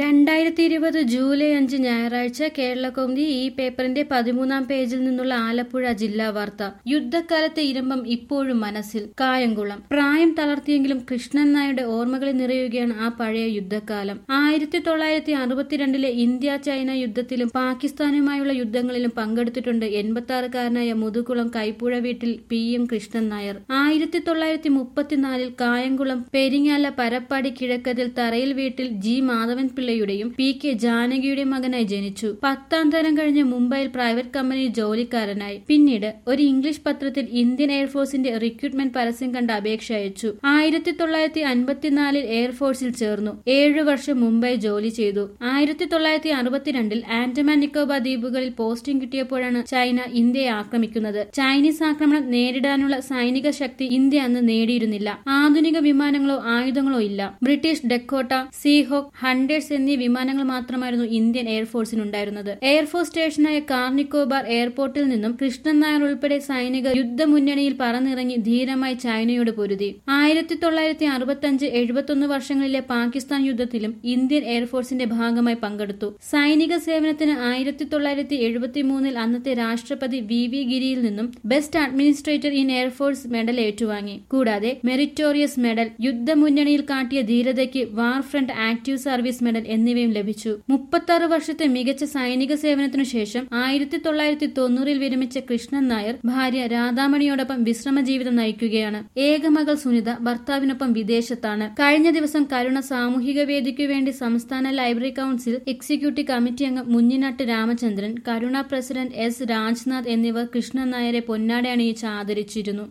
രണ്ടായിരത്തി ഇരുപത് ജൂലൈ അഞ്ച് ഞായറാഴ്ച കേരളകൗമുദി ഈ പേപ്പറിന്റെ പതിമൂന്നാം പേജിൽ നിന്നുള്ള ആലപ്പുഴ ജില്ലാ വാർത്ത യുദ്ധക്കാലത്തെ ഇരമ്പം ഇപ്പോഴും മനസ്സിൽ കായംകുളം പ്രായം തളർത്തിയെങ്കിലും കൃഷ്ണൻ നായരുടെ ഓർമ്മകളിൽ നിറയുകയാണ് ആ പഴയ യുദ്ധകാലം ആയിരത്തി തൊള്ളായിരത്തി അറുപത്തിരണ്ടിലെ ഇന്ത്യ ചൈന യുദ്ധത്തിലും പാകിസ്ഥാനുമായുള്ള യുദ്ധങ്ങളിലും പങ്കെടുത്തിട്ടുണ്ട് എൺപത്തി ആറുകാരനായ മുതുകുളം കൈപ്പുഴ വീട്ടിൽ പി എം കൃഷ്ണൻ നായർ ആയിരത്തി തൊള്ളായിരത്തി മുപ്പത്തിനാലിൽ കായംകുളം പെരിങ്ങാല പരപ്പാടി കിഴക്കതിൽ തറയിൽ വീട്ടിൽ ജി മാധവൻ പിള്ളയുടെയും പി കെ ജാനകിയുടെയും മകനായി ജനിച്ചു പത്താം തരം കഴിഞ്ഞ് മുംബൈയിൽ പ്രൈവറ്റ് കമ്പനിയിൽ ജോലിക്കാരനായി പിന്നീട് ഒരു ഇംഗ്ലീഷ് പത്രത്തിൽ ഇന്ത്യൻ എയർഫോഴ്സിന്റെ റിക്രൂട്ട്മെന്റ് പരസ്യം കണ്ട് അപേക്ഷ അയച്ചു ആയിരത്തി തൊള്ളായിരത്തി അൻപത്തിനാലിൽ എയർഫോഴ്സിൽ ചേർന്നു ഏഴു വർഷം മുംബൈ ജോലി ചെയ്തു ആയിരത്തി തൊള്ളായിരത്തി അറുപത്തിരണ്ടിൽ ആൻഡമാൻ നിക്കോബാർ ദ്വീപുകളിൽ പോസ്റ്റിംഗ് കിട്ടിയപ്പോഴാണ് ചൈന ഇന്ത്യയെ ആക്രമിക്കുന്നത് ചൈനീസ് ആക്രമണം നേരിടാനുള്ള സൈനിക ശക്തി ഇന്ത്യ അന്ന് നേടിയിരുന്നില്ല ആധുനിക വിമാനങ്ങളോ ആയുധങ്ങളോ ഇല്ല ബ്രിട്ടീഷ് ഡെക്കോട്ട സീഹോക്ക് ഹണ്ടേഴ്സ് എന്നീ വിമാനങ്ങൾ മാത്രമായിരുന്നു ഇന്ത്യൻ എയർഫോഴ്സിനുണ്ടായിരുന്നത് എയർഫോഴ്സ് സ്റ്റേഷനായ കാർനിക്കോബാർ എയർപോർട്ടിൽ നിന്നും കൃഷ്ണൻ നായർ ഉൾപ്പെടെ സൈനികർ യുദ്ധമുന്നണിയിൽ പറന്നിറങ്ങി ധീരമായി ചൈനയോട് പൊരുതി ആയിരത്തി തൊള്ളായിരത്തി അറുപത്തി അഞ്ച് എഴുപത്തൊന്ന് വർഷങ്ങളിലെ പാകിസ്ഥാൻ യുദ്ധത്തിലും ഇന്ത്യൻ എയർഫോഴ്സിന്റെ ഭാഗമായി പങ്കെടുത്തു സൈനിക സേവനത്തിന് ആയിരത്തി തൊള്ളായിരത്തി എഴുപത്തി മൂന്നിൽ അന്നത്തെ രാഷ്ട്രപതി വി വി ഗിരിയിൽ നിന്നും best administrator in Air Force medal ഏറ്റുവാങ്ങി കൂടാതെ മെറിറ്റോറിയസ് മെഡൽ യുദ്ധമുന്നണിയിൽ കാട്ടിയ ധീരതയ്ക്ക് war front active service medal എന്നിവയും ലഭിച്ചു മുപ്പത്തി ആറ് വർഷത്തെ മികച്ച സൈനിക സേവനത്തിനു ശേഷം ആയിരത്തി തൊള്ളായിരത്തി തൊണ്ണൂറിൽ വിരമിച്ച കൃഷ്ണൻ നായർ ഭാര്യ രാധാമണിയോടൊപ്പം വിശ്രമ ജീവിതം നയിക്കുകയാണ് ഏകമകൾ സുനിത ഭർത്താവിനൊപ്പം വിദേശത്താണ് കഴിഞ്ഞ ദിവസം കരുണ സാമൂഹിക വേദിക്കു വേണ്ടി സംസ്ഥാന ലൈബ്രറി കൌൺസിൽ എക്സിക്യൂട്ടീവ് കമ്മിറ്റി അംഗം മുഞ്ഞിനാട്ട് രാമചന്ദ്രൻ കരുണ പ്രസിഡന്റ് എസ് രാജ്നാഥ് എന്നിവർ കൃഷ്ണൻ നായരെ പൊന്നാട അണിയിച്ച് ആദരിച്ചിരുന്നു